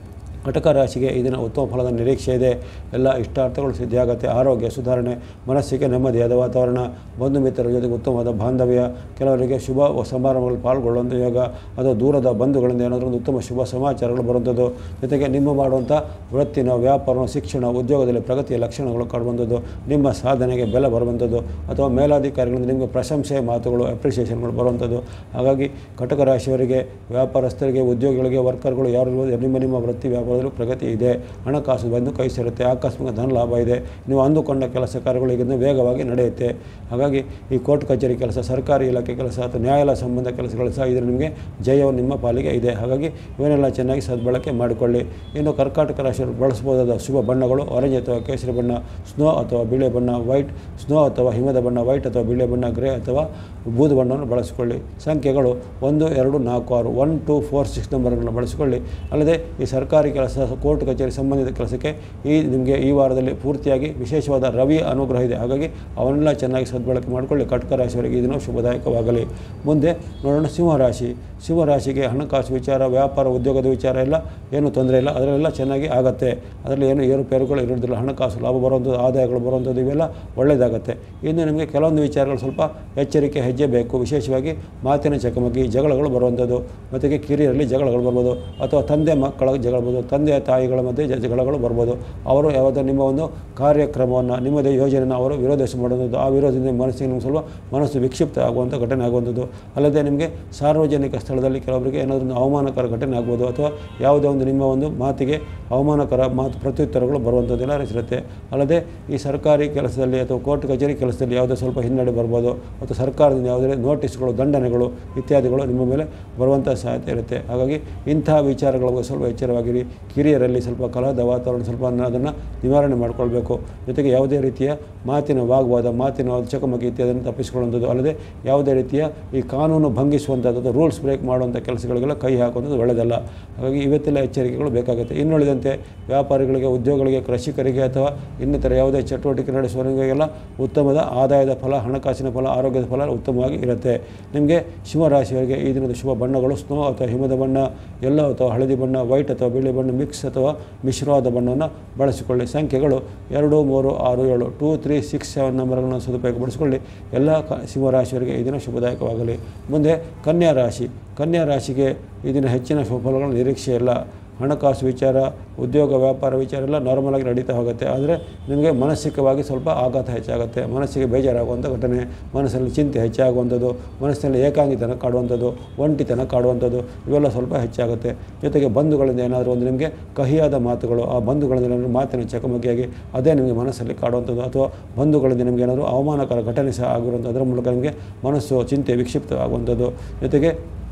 ಕಟಕ ರಾಶಿಗೆ ಈ ದಿನ ಉತ್ತಮ ಫಲದ ನಿರೀಕ್ಷೆ ಇದೆ ಎಲ್ಲ ಇಷ್ಟಾರ್ಥಗಳು ಸಿದ್ಧಿಯಾಗುತ್ತೆ ಆರೋಗ್ಯ ಸುಧಾರಣೆ ಮನಸ್ಸಿಗೆ ನೆಮ್ಮದಿಯಾದ ವಾತಾವರಣ ಬಂಧು ಮಿತ್ರರ ಜೊತೆಗೆ ಉತ್ತಮವಾದ ಬಾಂಧವ್ಯ ಕೆಲವರಿಗೆ ಶುಭ ಸಮಾರಂಭಗಳಲ್ಲಿ ಪಾಲ್ಗೊಳ್ಳುವಂಥ ಯೋಗ ಅಥವಾ ದೂರದ ಬಂಧುಗಳಿಂದ ಏನಾದರೂ ಒಂದು ಉತ್ತಮ ಶುಭ ಸಮಾಚಾರಗಳು ಬರುವಂಥದ್ದು ಜೊತೆಗೆ ನಿಮ್ಮ ಮಾಡುವಂಥ ವೃತ್ತಿನ ವ್ಯಾಪಾರ ಶಿಕ್ಷಣ ಉದ್ಯೋಗದಲ್ಲಿ ಪ್ರಗತಿಯ ಲಕ್ಷಣಗಳು ಕಾಣುವಂಥದ್ದು ನಿಮ್ಮ ಸಾಧನೆಗೆ ಬೆಲೆ ಬರುವಂಥದ್ದು ಅಥವಾ ಮೇಲಾಧಿಕಾರಿಗಳಿಂದ ನಿಮಗೆ ಪ್ರಶಂಸೆ ಮಾತುಗಳು ಅಪ್ರಿಷಿಯೇಷನ್ಗಳು ಬರುವಂಥದ್ದು ಹಾಗಾಗಿ ಕಟಕ ರಾಶಿಯವರಿಗೆ ವ್ಯಾಪಾರಸ್ಥರಿಗೆ ಉದ್ಯೋಗಿಗಳಿಗೆ ವರ್ಕರ್ಗಳು ಯಾರು ಇರ್ಬೋದು, ನಿಮ್ಮ ನಿಮ್ಮ ವೃತ್ತಿ ವ್ಯಾಪಾರದಲ್ಲೂ ಪ್ರಗತಿ ಇದೆ ಹಣಕಾಸು ಬಂದು ಕೈ ಸೇರುತ್ತೆ ಆಕಸ್ಮಿಕ ಧನ ಲಾಭ ಇದೆ ನೀವು ಅಂದುಕೊಂಡ ಕೆಲಸ ಕಾರ್ಯಗಳು ಈಗ ವೇಗವಾಗಿ ನಡೆಯುತ್ತೆ ಹಾಗಾಗಿ ಈ ಕೋರ್ಟ್ ಕಚೇರಿ ಕೆಲಸ ಸರ್ಕಾರಿ ಇಲಾಖೆ ಕೆಲಸ ಅಥವಾ ನ್ಯಾಯಾಲಯ ಸಂಬಂಧ ಕೆಲಸಗಳು ಸಹ ಇದರಲ್ಲಿ ನಿಮಗೆ ಜಯವು ನಿಮ್ಮ ಪಾಲಿಗೆ ಇದೆ ಹಾಗಾಗಿ ಇವನ್ನೆಲ್ಲ ಚೆನ್ನಾಗಿ ಸದ್ಬಳಕೆ ಮಾಡಿಕೊಳ್ಳಿ ಇನ್ನು ಕರ್ಕಾಟಕ ರಾಶಿಯವರು ಬಳಸಬಹುದಾದ ಶುಭ ಬಣ್ಣಗಳು ಆರೆಂಜ್ ಅಥವಾ ಕೇಸರಿ ಬಣ್ಣ ಸ್ನೋ ಅಥವಾ ಬಿಳಿ ಬಣ್ಣ ವೈಟ್ ಸ್ನೋ ಅಥವಾ ಹಿಮದ ಬಣ್ಣ ವೈಟ್ ಅಥವಾ ಬಿಳಿ ಬಣ್ಣ ಗ್ರೇ ಅಥವಾ ಬೂದು ಬಣ್ಣವನ್ನು ಬಳಸಿಕೊಳ್ಳಿ ಸಂಖ್ಯೆಗಳು ಒಂದು ಎರಡು ನಾಲ್ಕು ಆರು ಒನ್ ಟು ಫೋರ್ ಸಿಕ್ಸ್ ನಂಬರ್ಗಳನ್ನು ಬಳಸಿಕೊಳ್ಳಿ ಅಲ್ಲದೆ ಈ ಸರ್ಕಾರಿ ಕೆಲಸ ಕೋರ್ಟ್ ಕಚೇರಿ ಸಂಬಂಧಿತ ಕೆಲಸಕ್ಕೆ ಈ ನಿಮಗೆ ಈ ವಾರದಲ್ಲಿ ಪೂರ್ತಿಯಾಗಿ ವಿಶೇಷವಾದ ರವಿ ಅನುಗ್ರಹ ಇದೆ ಹಾಗಾಗಿ ಅವನ್ನೆಲ್ಲ ಚೆನ್ನಾಗಿ ಸದ್ಬಳಕೆ ಮಾಡಿಕೊಳ್ಳಿ ಕಟಕ ರಾಶಿಯವರಿಗೆ ಈ ದಿನ ಶುಭದಾಯಕವಾಗಲಿ ಮುಂದೆ ನೋಡೋಣ ಸಿಂಹರಾಶಿ ಸಿಂಹರಾಶಿಗೆ ಹಣಕಾಸು ವಿಚಾರ ವ್ಯಾಪಾರ ಉದ್ಯೋಗದ ವಿಚಾರ ಎಲ್ಲ ಏನು ತೊಂದರೆ ಇಲ್ಲ ಅದರಲ್ಲೆಲ್ಲ ಚೆನ್ನಾಗಿ ಆಗತ್ತೆ ಅದರಲ್ಲಿ ಏನು ಏರುಪೇರುಗಳು ಇರೋದಿಲ್ಲ ಹಣಕಾಸು ಲಾಭ ಬರುವಂಥದ್ದು ಆದಾಯಗಳು ಬರುವಂಥದ್ದು ಇವೆಲ್ಲ ಒಳ್ಳೆಯದಾಗತ್ತೆ ಇನ್ನು ನಿಮಗೆ ಕೆಲವೊಂದು ವಿಚಾರಗಳು ಸ್ವಲ್ಪ ಎಚ್ಚರಿಕೆ ಹೆಜ್ಜೆ ಬೇಕು ವಿಶೇಷವಾಗಿ ಮಾತಿನ ಚಕಮಕಿ ಜಗಳಗಳು ಬರುವಂಥದ್ದು ಮತ್ತು ಕಿರಿಯರಲ್ಲಿ ಜಗಳಗಳು ಬರ್ಬೋದು ಅಥವಾ ತಂದೆ ಮಕ್ಕಳ ಜಗಳ ಬರ್ಬೋದು ತಂದೆ ತಾಯಿಗಳ ಮಧ್ಯೆ ಜ- ಜಗಳಗಳು ಬರ್ಬೋದು ಅವರು ಯಾವುದೋ ನಿಮ್ಮ ಒಂದು ಕಾರ್ಯಕ್ರಮವನ್ನು ನಿಮ್ಮದೇ ಯೋಜನೆಯನ್ನು ಅವರು ವಿರೋಧಿಸಿ ಮಾಡುವಂಥದ್ದು ಆ ವಿರೋಧದಿಂದ ಮನಸ್ಸಿಗೆ ನಿಮ್ಗೆ ಸ್ವಲ್ಪ ಮನಸ್ಸು ವಿಕ್ಷಿಪ್ತ ಆಗುವಂಥ ಘಟನೆ ಆಗುವಂಥದ್ದು ಅಲ್ಲದೆ ನಿಮಗೆ ಸಾರ್ವಜನಿಕ ಸ್ಥಳದಲ್ಲಿ ಕೆಲವರಿಗೆ ಏನಾದರೂ ಒಂದು ಅವಮಾನಕರ ಘಟನೆ ಆಗ್ಬೋದು ಅಥವಾ ಯಾವುದೇ ಒಂದು ನಿಮ್ಮ ಒಂದು ಮಾತಿಗೆ ಅವಮಾನಕರ ಮಾತು ಪ್ರತ್ಯುತ್ತರಗಳು ಬರುವಂಥದ್ದೆಲ್ಲ ಇರುತ್ತೆ ಅಲ್ಲದೆ ಈ ಸರ್ಕಾರಿ ಕೆಲಸದಲ್ಲಿ ಅಥವಾ ಕೋರ್ಟ್ ಕಚೇರಿ ಕೆಲಸದಲ್ಲಿ ಯಾವುದೇ ಸ್ವಲ್ಪ ಹಿನ್ನಡೆ ಬರ್ಬೋದು ಅಥವಾ ಸರ್ಕಾರದಿಂದ ಯಾವುದೇ ನೋಟಿಸ್ಗಳು ದಂಡನೆಗಳು ಇತ್ಯಾದಿಗಳು ನಿಮ್ಮ ಮೇಲೆ ಬರುವಂಥ ಸಾಧ್ಯತೆ ಇರುತ್ತೆ ಹಾಗಾಗಿ ಇಂತಹ ವಿಚಾರಗಳ ಬಗ್ಗೆ ಸ್ವಲ್ಪ ಎಚ್ಚರವಾಗಿರಿ ಕಿರಿಯರಲ್ಲಿ ಸ್ವಲ್ಪ ಕಲಹದ ವಾತಾವರಣ ಸ್ವಲ್ಪ ಅದನ್ನು ನಿವಾರಣೆ ಮಾಡಿಕೊಳ್ಬೇಕು ಜೊತೆಗೆ ಯಾವುದೇ ರೀತಿಯ ಮಾತಿನ ವಾಗ್ವಾದ ಮಾತಿನ ಒಂದು ಚಕಮಕಿ ಇತ್ಯಾದಿಯನ್ನು ತಪ್ಪಿಸಿಕೊಳ್ಳುವಂಥದ್ದು ಅಲ್ಲದೆ ಯಾವುದೇ ರೀತಿಯ ಈ ಕಾನೂನು ಭಂಗಿಸುವಂಥದ್ದು ರೂಲ್ಸ್ ಬ್ರೇಕ್ ಮಾಡುವಂಥ ಕೆಲಸಗಳಿಗೆಲ್ಲ ಕೈ ಹಾಕುವಂಥದ್ದು ಒಳ್ಳೆಯದಲ್ಲ ಹಾಗಾಗಿ ಇವತ್ತೆಲ್ಲ ಎಚ್ಚರಿಕೆಗಳು ಬೇಕಾಗುತ್ತೆ ಇನ್ನುಳಿದಂತೆ ವ್ಯಾಪಾರಿಗಳಿಗೆ ಉದ್ಯೋಗಗಳಿಗೆ ಕೃಷಿಕರಿಗೆ ಅಥವಾ ಇನ್ನಿತರ ಯಾವುದೇ ಚಟುವಟಿಕೆ ನಡೆಸುವವರಿಗೆಲ್ಲ ಉತ್ತಮದ ಆದಾಯದ ಫಲ ಹಣಕಾಸಿನ ಫಲ ಆರೋಗ್ಯದ ಫಲ ಉತ್ತಮವಾಗಿ ಇರುತ್ತೆ ನಿಮಗೆ ಶಿವರಾಶಿಯವರಿಗೆ ಈ ದಿನದ ಶುಭ ಬಣ್ಣಗಳು ಸ್ನೋ ಅಥವಾ ಹಿಮದ ಬಣ್ಣ ಎಲ್ಲೋ ಅಥವಾ ಹಳದಿ ಬಣ್ಣ ವೈಟ್ ಅಥವಾ ಬಿಳಿ ಬಣ್ಣ ಮಿಕ್ಸ್ ಅಥವಾ ಮಿಶ್ರವಾದ ಬಣ್ಣವನ್ನು ಬಳಸಿಕೊಳ್ಳಿ ಸಂಖ್ಯೆಗಳು ಎರಡು ಮೂರು ಆರು ಏಳು ಟೂ ತ್ರೀ ಸಿಕ್ಸ್ ಸೆವೆನ್ ನಂಬರ್ಗಳನ್ನು ಸದುಪಯೋಗಪಡಿಸಿಕೊಳ್ಳಿ ಎಲ್ಲ ಕ ಸಿಂಹರಾಶಿಯವರಿಗೆ ಈ ದಿನ ಶುಭದಾಯಕವಾಗಲಿ ಮುಂದೆ ಕನ್ಯಾ ರಾಶಿ ಕನ್ಯಾ ರಾಶಿಗೆ ಈ ದಿನ ಹೆಚ್ಚಿನ ಶುಭ ಫಲಗಳ ನಿರೀಕ್ಷೆ ಇಲ್ಲ ಹಣಕಾಸು ವಿಚಾರ ಉದ್ಯೋಗ ವ್ಯಾಪಾರ ವಿಚಾರ ಎಲ್ಲ ನಾರ್ಮಲಾಗಿ ನಡೀತಾ ಹೋಗುತ್ತೆ ಆದರೆ ನಿಮಗೆ ಮಾನಸಿಕವಾಗಿ ಸ್ವಲ್ಪ ಆಘಾತ ಹೆಚ್ಚಾಗುತ್ತೆ ಮನಸ್ಸಿಗೆ ಬೇಜಾರಾಗುವಂಥ ಘಟನೆ ಮನಸ್ಸಲ್ಲಿ ಚಿಂತೆ ಹೆಚ್ಚಾಗುವಂಥದ್ದು ಮನಸ್ಸಿನಲ್ಲಿ ಏಕಾಂಗಿತನ ಕಾಡುವಂಥದ್ದು ಒಂಟಿತನ ಕಾಡುವಂಥದ್ದು ಇವೆಲ್ಲ ಸ್ವಲ್ಪ ಹೆಚ್ಚಾಗುತ್ತೆ ಜೊತೆಗೆ ಬಂಧುಗಳಿಂದ ಏನಾದರೂ ಒಂದು ನಿಮಗೆ ಕಹಿಯಾದ ಮಾತುಗಳು ಆ ಬಂಧುಗಳಿಂದ ಏನಾದರೂ ಮಾತಿನ ಚಕಮಕಿಯಾಗಿ ಅದೇ ನಿಮಗೆ ಮನಸ್ಸಲ್ಲಿ ಕಾಡುವಂಥದ್ದು ಅಥವಾ ಬಂಧುಗಳಿಂದ ನಿಮಗೆ ಏನಾದರೂ ಅವಮಾನಕರ ಘಟನೆ ಸಹ ಆಗಿರುವಂಥ ಅದರ ಮೂಲಕ ನಿಮಗೆ ಮನಸ್ಸು ಚಿಂತೆ ವಿಕ್ಷಿಪ್ತವಾಗುವಂಥದ್ದು ಜೊತೆಗೆ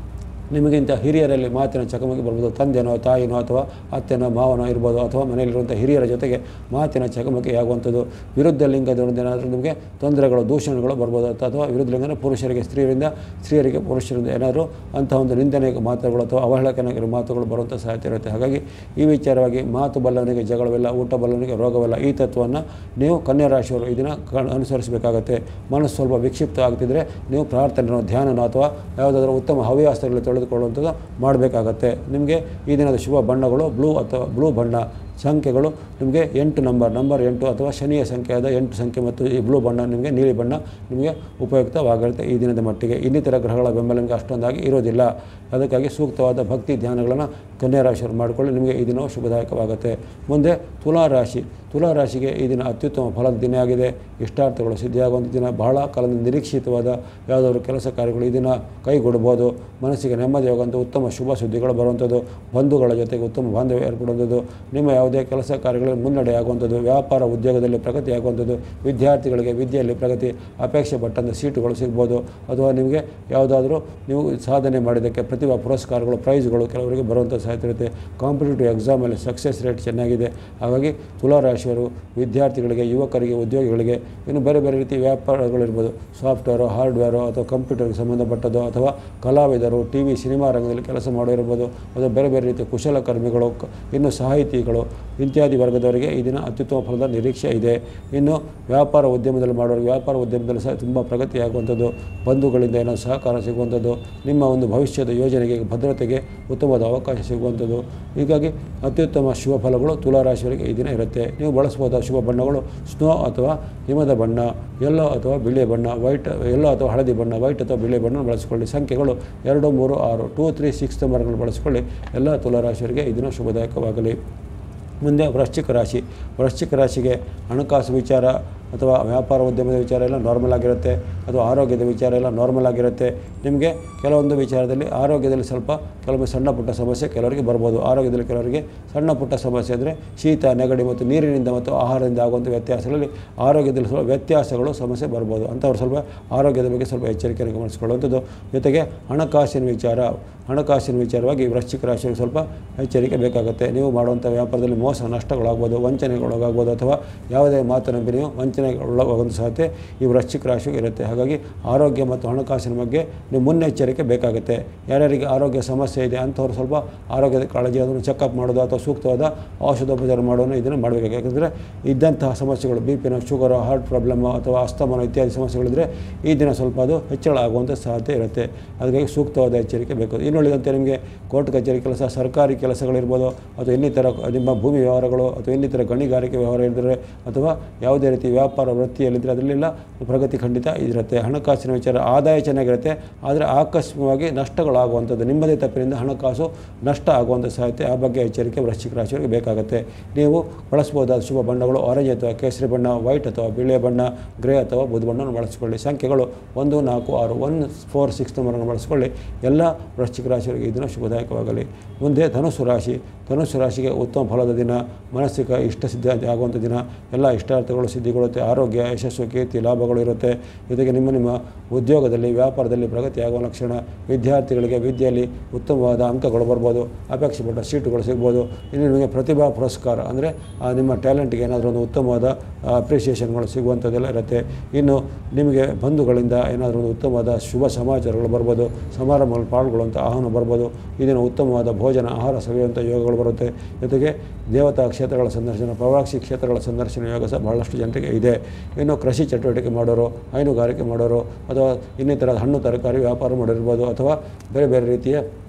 ನಿಮಗಿಂತ ಹಿರಿಯರಲ್ಲಿ ಮಾತಿನ ಚಕಮಕಿ ಬರ್ಬೋದು ತಂದೆನೋ ತಾಯಿನೋ ಅಥವಾ ಅತ್ತೆನೋ ಮಾವನೋ ಇರ್ಬೋದು ಅಥವಾ ಮನೆಯಲ್ಲಿರುವಂಥ ಹಿರಿಯರ ಜೊತೆಗೆ ಮಾತಿನ ಚಕಮಕಿ ಆಗುವಂಥದ್ದು ವಿರುದ್ಧ ಲಿಂಗದವರಿಂದ ಏನಾದರೂ ನಿಮಗೆ ತೊಂದರೆಗಳು ದೂಷಣೆಗಳು ಬರ್ಬೋದು ಅಥವಾ ವಿರುದ್ಧ ಲಿಂಗನ ಪುರುಷರಿಗೆ ಸ್ತ್ರೀಯರಿಂದ ಸ್ತ್ರೀಯರಿಗೆ ಪುರುಷರಿಂದ ಏನಾದರೂ ಅಂತಹ ಒಂದು ನಿಂದನೆ ಮಾತುಗಳು ಅಥವಾ ಅವಹೇಳಕನಾಗಿರೋ ಮಾತುಗಳು ಬರುವಂಥ ಸಾಧ್ಯತೆ ಇರುತ್ತೆ ಹಾಗಾಗಿ ಈ ವಿಚಾರವಾಗಿ ಮಾತು ಬಲ್ಲವನಿಗೆ ಜಗಳವಿಲ್ಲ ಊಟ ಬಲ್ಲವನಿಗೆ ರೋಗವಿಲ್ಲ ಈ ತತ್ವವನ್ನು ನೀವು ಕನ್ಯಾ ರಾಶಿಯವರು ಇದನ್ನು ಕ ಅನುಸರಿಸಬೇಕಾಗತ್ತೆ ಮನಸ್ಸು ಸ್ವಲ್ಪ ವಿಕ್ಷಿಪ್ತ ಆಗ್ತಿದ್ರೆ ನೀವು ಪ್ರಾರ್ಥನೆನೋ ಧ್ಯಾನನೋ ಅಥವಾ ಯಾವುದಾದ್ರೂ ಉತ್ತಮ ಹವ್ಯಾಸಗಳಲ್ಲಿ ತೊಳೆದುಕೊಳ್ಳುವಂಥದ್ದು ಮಾಡಬೇಕಾಗತ್ತೆ ನಿಮಗೆ ಈ ದಿನದ ಶುಭ ಬಣ್ಣಗಳು ಬ್ಲೂ ಅಥವಾ ಬ್ಲೂ ಬಣ್ಣ ಸಂಖ್ಯೆಗಳು ನಿಮಗೆ ಎಂಟು ನಂಬರ್ ನಂಬರ್ ಎಂಟು ಅಥವಾ ಶನಿಯ ಸಂಖ್ಯೆಯಾದ ಎಂಟು ಸಂಖ್ಯೆ ಮತ್ತು ಈ ಬ್ಲೂ ಬಣ್ಣ ನಿಮಗೆ ನೀಲಿ ಬಣ್ಣ ನಿಮಗೆ ಉಪಯುಕ್ತವಾಗಿರುತ್ತೆ ಈ ದಿನದ ಮಟ್ಟಿಗೆ ಇನ್ನಿತರ ಗ್ರಹಗಳ ಬೆಂಬಲ ನಿಮಗೆ ಅಷ್ಟೊಂದಾಗಿ ಇರೋದಿಲ್ಲ ಅದಕ್ಕಾಗಿ ಸೂಕ್ತವಾದ ಭಕ್ತಿ ಧ್ಯಾನಗಳನ್ನು ಕನ್ಯಾ ರಾಶಿಯವರು ಮಾಡಿಕೊಳ್ಳಿ ನಿಮಗೆ ಈ ದಿನವೂ ಶುಭದಾಯಕವಾಗುತ್ತೆ ಮುಂದೆ ತುಲಾ ರಾಶಿ ತುಲಾ ರಾಶಿಗೆ ಈ ದಿನ ಅತ್ಯುತ್ತಮ ಫಲದ ದಿನ ಆಗಿದೆ ಇಷ್ಟಾರ್ಥಗಳು ಸಿದ್ಧಿಯಾಗುವಂಥ ದಿನ ಬಹಳ ಕಾಲದಿಂದ ನಿರೀಕ್ಷಿತವಾದ ಯಾವುದಾದ್ರು ಕೆಲಸ ಕಾರ್ಯಗಳು ಈ ದಿನ ಕೈಗೂಡ್ಬೋದು ಮನಸ್ಸಿಗೆ ನೆಮ್ಮದಿಯಾಗುವಂಥ ಉತ್ತಮ ಶುಭ ಸುದ್ದಿಗಳು ಬರುವಂಥದ್ದು ಬಂಧುಗಳ ಜೊತೆಗೆ ಉತ್ತಮ ಬಾಂಧವ್ಯ ಏರ್ಪಡುವಂಥದ್ದು ನಿಮ್ಮ ಯಾವುದೇ ಕೆಲಸ ಕಾರ್ಯಗಳಲ್ಲಿ ಮುನ್ನಡೆ ಆಗುವಂಥದ್ದು ವ್ಯಾಪಾರ ಉದ್ಯೋಗದಲ್ಲಿ ಪ್ರಗತಿ ಆಗುವಂಥದ್ದು ವಿದ್ಯಾರ್ಥಿಗಳಿಗೆ ವಿದ್ಯೆಯಲ್ಲಿ ಪ್ರಗತಿ ಅಪೇಕ್ಷೆ ಪಟ್ಟಂಥ ಸೀಟುಗಳು ಸಿಗ್ಬೋದು ಅಥವಾ ನಿಮಗೆ ಯಾವುದಾದ್ರೂ ನೀವು ಸಾಧನೆ ಮಾಡಿದ್ದಕ್ಕೆ ಪ್ರತಿಭಾ ಪುರಸ್ಕಾರಗಳು ಪ್ರೈಸ್ಗಳು ಕೆಲವರಿಗೆ ಬರುವಂಥ ಸಾಧ್ಯತೆ ಇರುತ್ತೆ ಕಾಂಪಿಟೇಟಿವ್ ಎಕ್ಸಾಮಲ್ಲಿ ಸಕ್ಸಸ್ ರೇಟ್ ಚೆನ್ನಾಗಿದೆ ಹಾಗಾಗಿ ತುಲಾ ರಾಶಿಯವರು ವಿದ್ಯಾರ್ಥಿಗಳಿಗೆ ಯುವಕರಿಗೆ ಉದ್ಯೋಗಿಗಳಿಗೆ ಇನ್ನು ಬೇರೆ ಬೇರೆ ರೀತಿ ವ್ಯಾಪಾರಗಳಿರ್ಬೋದು ಸಾಫ್ಟ್ವೇರು ಹಾರ್ಡ್ವೇರು ಅಥವಾ ಕಂಪ್ಯೂಟರ್ಗೆ ಸಂಬಂಧಪಟ್ಟದ್ದು ಅಥವಾ ಕಲಾವಿದರು ಟಿ ವಿ ಸಿನಿಮಾ ರಂಗದಲ್ಲಿ ಕೆಲಸ ಮಾಡೋರಿರ್ಬೋದು ಅಥವಾ ಬೇರೆ ಬೇರೆ ರೀತಿಯ ಕುಶಲಕರ್ಮಿಗಳು ಕ- ಇನ್ನು ಸಾಹಿತಿಗಳು ಇತ್ಯಾದಿ ವರ್ಗದವರಿಗೆ ಈ ದಿನ ಅತ್ಯುತ್ತಮ ಫಲದ ನಿರೀಕ್ಷೆ ಇದೆ ಇನ್ನು ವ್ಯಾಪಾರ ಉದ್ಯಮದಲ್ಲಿ ಮಾಡೋರಿಗೆ ವ್ಯಾಪಾರ ಉದ್ಯಮದಲ್ಲಿ ಸಹ ತುಂಬ ಪ್ರಗತಿಯಾಗುವಂಥದ್ದು ಬಂಧುಗಳಿಂದ ಏನೋ ಸಹಕಾರ ಸಿಗುವಂಥದ್ದು ನಿಮ್ಮ ಒಂದು ಭವಿಷ್ಯದ ಯೋಜನೆಗೆ ಭದ್ರತೆಗೆ ಉತ್ತಮವಾದ ಅವಕಾಶ ಸಿಗುವಂಥದ್ದು ಹೀಗಾಗಿ ಅತ್ಯುತ್ತಮ ಶುಭ ಫಲಗಳು ತುಲಾರಾಶಿಯವರಿಗೆ ಈ ದಿನ ಇರುತ್ತೆ ನೀವು ಬಳಸಬಹುದಾದ ಶುಭ ಬಣ್ಣಗಳು ಸ್ನೋ ಅಥವಾ ಹಿಮದ ಬಣ್ಣ ಯೆಲ್ಲೋ ಅಥವಾ ಬಿಳಿ ಬಣ್ಣ ವೈಟ್ ಯೆಲ್ಲೋ ಅಥವಾ ಹಳದಿ ಬಣ್ಣ ವೈಟ್ ಅಥವಾ ಬಿಳಿ ಬಣ್ಣ ಬಳಸಿಕೊಳ್ಳಿ ಸಂಖ್ಯೆಗಳು ಎರಡು ಮೂರು ಆರು ಟೂ ತ್ರೀ ಸಿಕ್ಸ್ ನಂಬರ್ಗಳನ್ನು ಬಳಸಿಕೊಳ್ಳಿ ಎಲ್ಲ ತುಲಾರಾಶಿಯವರಿಗೆ ಈ ದಿನ ಶುಭದಾಯಕವಾಗಲಿ ಮುಂದೆ ವೃಶ್ಚಿಕ ರಾಶಿ ವೃಶ್ಚಿಕ ರಾಶಿಗೆ ಹಣಕಾಸು ವಿಚಾರ ಅಥವಾ ವ್ಯಾಪಾರ ಉದ್ಯಮದ ವಿಚಾರ ಎಲ್ಲ ನಾರ್ಮಲ್ ಆಗಿರುತ್ತೆ ಅಥವಾ ಆರೋಗ್ಯದ ವಿಚಾರ ಎಲ್ಲ ನಾರ್ಮಲ್ ಆಗಿರುತ್ತೆ ನಿಮಗೆ ಕೆಲವೊಂದು ವಿಚಾರದಲ್ಲಿ ಆರೋಗ್ಯದಲ್ಲಿ ಸ್ವಲ್ಪ ಕೆಲವೊಮ್ಮೆ ಸಣ್ಣ ಪುಟ್ಟ ಸಮಸ್ಯೆ ಕೆಲವರಿಗೆ ಬರ್ಬೋದು ಆರೋಗ್ಯದಲ್ಲಿ ಕೆಲವರಿಗೆ ಸಣ್ಣ ಪುಟ್ಟ ಸಮಸ್ಯೆ ಅಂದರೆ ಶೀತ ನೆಗಡಿ ಮತ್ತು ನೀರಿನಿಂದ ಮತ್ತು ಆಹಾರದಿಂದ ಆಗುವಂಥ ವ್ಯತ್ಯಾಸಗಳಲ್ಲಿ ಆರೋಗ್ಯದಲ್ಲಿ ಸ್ವಲ್ಪ ವ್ಯತ್ಯಾಸಗಳು ಸಮಸ್ಯೆ ಬರ್ಬೋದು ಅಂಥವ್ರು ಸ್ವಲ್ಪ ಆರೋಗ್ಯದ ಬಗ್ಗೆ ಸ್ವಲ್ಪ ಎಚ್ಚರಿಕೆಯನ್ನು ಗಮನಿಸಿಕೊಳ್ಳುವಂಥದ್ದು ಜೊತೆಗೆ ಹಣಕಾಸಿನ ವಿಚಾರ ಹಣಕಾಸಿನ ವಿಚಾರವಾಗಿ ವೃಶ್ಚಿಕ ರಾಶಿಯವರಿಗೆ ಸ್ವಲ್ಪ ಎಚ್ಚರಿಕೆ ಬೇಕಾಗುತ್ತೆ ನೀವು ಮಾಡುವಂಥ ವ್ಯಾಪಾರದಲ್ಲಿ ಮೋಸ ನಷ್ಟಗಳಾಗ್ಬೋದು ವಂಚನೆಗೊಳಗಾಗ್ಬೋದು ಅಥವಾ ಯಾವುದೇ ಮಾತು ನಂಬಿ ನೀವು ವಂಚನೆಗೊಳಗಾಗುವಂಥ ಸಾಧ್ಯತೆ ಈ ವೃಶ್ಚಿಕ ರಾಶಿಗೆ ಇರುತ್ತೆ ಹಾಗಾಗಿ ಆರೋಗ್ಯ ಮತ್ತು ಹಣಕಾಸಿನ ಬಗ್ಗೆ ನೀವು ಮುನ್ನೆಚ್ಚರಿಕೆ ಬೇಕಾಗುತ್ತೆ ಯಾರ್ಯಾರಿಗೆ ಆರೋಗ್ಯ ಸಮಸ್ಯೆ ಇದೆ ಅಂಥವ್ರು ಸ್ವಲ್ಪ ಆರೋಗ್ಯದ ಕಾಳಜಿ ಅದನ್ನು ಚೆಕಪ್ ಮಾಡೋದು ಅಥವಾ ಸೂಕ್ತವಾದ ಔಷಧೋಪಚಾರ ಮಾಡೋನು ಇದನ್ನು ಮಾಡಬೇಕು ಯಾಕಂದರೆ ಇದ್ದಂತಹ ಸಮಸ್ಯೆಗಳು ಬಿ ಪಿನ ಶುಗರು ಹಾರ್ಟ್ ಪ್ರಾಬ್ಲಮ್ಮು ಅಥವಾ ಅಸ್ತಮಾನ ಇತ್ಯಾದಿ ಸಮಸ್ಯೆಗಳಿದ್ದರೆ ಈ ದಿನ ಸ್ವಲ್ಪ ಅದು ಹೆಚ್ಚಳ ಆಗುವಂಥ ಸಾಧ್ಯತೆ ಇರುತ್ತೆ ಅದಕ್ಕಾಗಿ ಸೂಕ್ತವಾದ ಎಚ್ಚರಿಕೆ ಬೇಕು ಇನ್ನುಳಿದಂತೆ ನಿಮಗೆ ಕೋರ್ಟ್ ಕಚೇರಿ ಕೆಲಸ ಸರ್ಕಾರಿ ಕೆಲಸಗಳಿರ್ಬೋದು ಅಥವಾ ಇನ್ನಿತರ ನಿಮ್ಮ ಭೂಮಿ ವ್ಯವಹಾರಗಳು ಅಥವಾ ಇನ್ನಿತರ ಗಣಿಗಾರಿಕೆ ವ್ಯವಹಾರ ಇದ್ದರೆ ಅಥವಾ ಯಾವುದೇ ರೀತಿ ವ್ಯಾಪಾರ ವೃತ್ತಿಯಲ್ಲಿದ್ದರೆ ಅದರಲ್ಲೆಲ್ಲ ಪ್ರಗತಿ ಖಂಡಿತ ಇರುತ್ತೆ ಹಣಕಾಸಿನ ವಿಚಾರ ಆದಾಯ ಚೆನ್ನಾಗಿರುತ್ತೆ ಆದರೆ ಆಕಸ್ಮಿಕವಾಗಿ ನಷ್ಟಗಳಾಗುವಂಥದ್ದು ನಿಮ್ಮದೇ ತಪ್ಪಿನಿಂದ ಹಣಕಾಸು ನಷ್ಟ ಆಗುವಂಥ ಸಾಧ್ಯತೆ ಆ ಬಗ್ಗೆ ಎಚ್ಚರಿಕೆ ವೃಶ್ಚಿಕ ರಾಶಿಯವರಿಗೆ ಬೇಕಾಗುತ್ತೆ ನೀವು ಬಳಸ್ಬೋದಾದ ಶುಭ ಬಣ್ಣಗಳು ಆರೆಂಜ್ ಅಥವಾ ಕೇಸರಿ ಬಣ್ಣ ವೈಟ್ ಅಥವಾ ಬಿಳಿಯ ಬಣ್ಣ ಗ್ರೇ ಅಥವಾ ಬುಧ ಬಣ್ಣವನ್ನು ಬಳಸಿಕೊಳ್ಳಿ ಸಂಖ್ಯೆಗಳು ಒಂದು ನಾಲ್ಕು ಆರು ಒನ್ ಫೋರ್ ಸಿಕ್ಸ್ ನಂಬರನ್ನು ಬಳಸಿಕೊಳ್ಳಿ ಎಲ್ಲ ವೃಶ್ಚಿಕ ರಾಶಿಯವರಿಗೆ ಈ ದಿನ ಶುಭದಾಯಕವಾಗಲಿ ಮುಂದೆ ಧನುಸ್ಸು ರಾಶಿ ಧನುಸ್ಸು ರಾಶಿಗೆ ಉತ್ತಮ ಫಲದ ದಿನ ಮಾನಸಿಕ ಇಷ್ಟ ಸಿದ್ಧ ಆಗುವಂಥ ದಿನ ಎಲ್ಲ ಇಷ್ಟಾರ್ಥಗಳು ಸಿದ್ಧಿಗೊಳ್ಳುತ್ತೆ ಆರೋಗ್ಯ ಯಶಸ್ಸು ಕೀರ್ತಿ ಲಾಭಗಳು ಇರುತ್ತೆ ಜೊತೆಗೆ ನಿಮ್ಮ ನಿಮ್ಮ ಉದ್ಯೋಗದಲ್ಲಿ ವ್ಯಾಪಾರದಲ್ಲಿ ಪ್ರಗತಿ ಆಗುವ ಲಕ್ಷಣ ವಿದ್ಯಾರ್ಥಿಗಳಿಗೆ ವಿದ್ಯೆಯಲ್ಲಿ ಉತ್ತಮವಾದ ಅಂಕಗಳು ಬರ್ಬೋದು ಅಪೇಕ್ಷೆ ಪಟ್ಟ ಸೀಟುಗಳು ಸಿಗ್ಬೋದು ಇನ್ನು ನಿಮಗೆ ಪ್ರತಿಭಾ ಪುರಸ್ಕಾರ ಅಂದರೆ ಆ ನಿಮ್ಮ ಟ್ಯಾಲೆಂಟ್ಗೆ ಏನಾದರೂ ಒಂದು ಉತ್ತಮವಾದ ಅಪ್ರಿಷಿಯೇಷನ್ಗಳು ಸಿಗುವಂಥದ್ದೆಲ್ಲ ಇರುತ್ತೆ ಇನ್ನು ನಿಮಗೆ ಬಂಧುಗಳಿಂದ ಏನಾದರೂ ಒಂದು ಉತ್ತಮವಾದ ಶುಭ ಸಮಾಚಾರಗಳು ಬರ್ಬೋದು ಸಮಾರಂಭಗಳು ಪಾಲ್ಗೊಳ್ಳುವಂಥ ಆಹ್ವಾನ ಬರ್ಬೋದು ಇದನ್ನು ಉತ್ತಮವಾದ ಭೋಜನ ಆಹಾರ ಸವಿಯುವಂಥ ಯೋಗಗಳು ಬರುತ್ತೆ ಜೊತೆಗೆ ದೇವತಾ ಕ್ಷೇತ್ರಗಳ ಸಂದರ್ಶನ ಪ್ರವಾಸಿ ಕ್ಷೇತ್ರಗಳ ಸಂದರ್ಶನ ಯೋಗ ಸಹ ಬಹಳಷ್ಟು ಜನರಿಗೆ ಇದೆ ಇನ್ನು ಕೃಷಿ ಚಟುವಟಿಕೆ ಮಾಡೋರು ಹೈನುಗಾರಿಕೆ ಮಾಡೋರು ಅಥವಾ ಇನ್ನಿತರ ಹಣ್ಣು ತರಕಾರಿ ವ್ಯಾಪಾರ ಮಾಡೋರಿರ್ಬೋದು ಅಥವಾ ಬೇರೆ ಬೇರೆ ರೀತಿಯ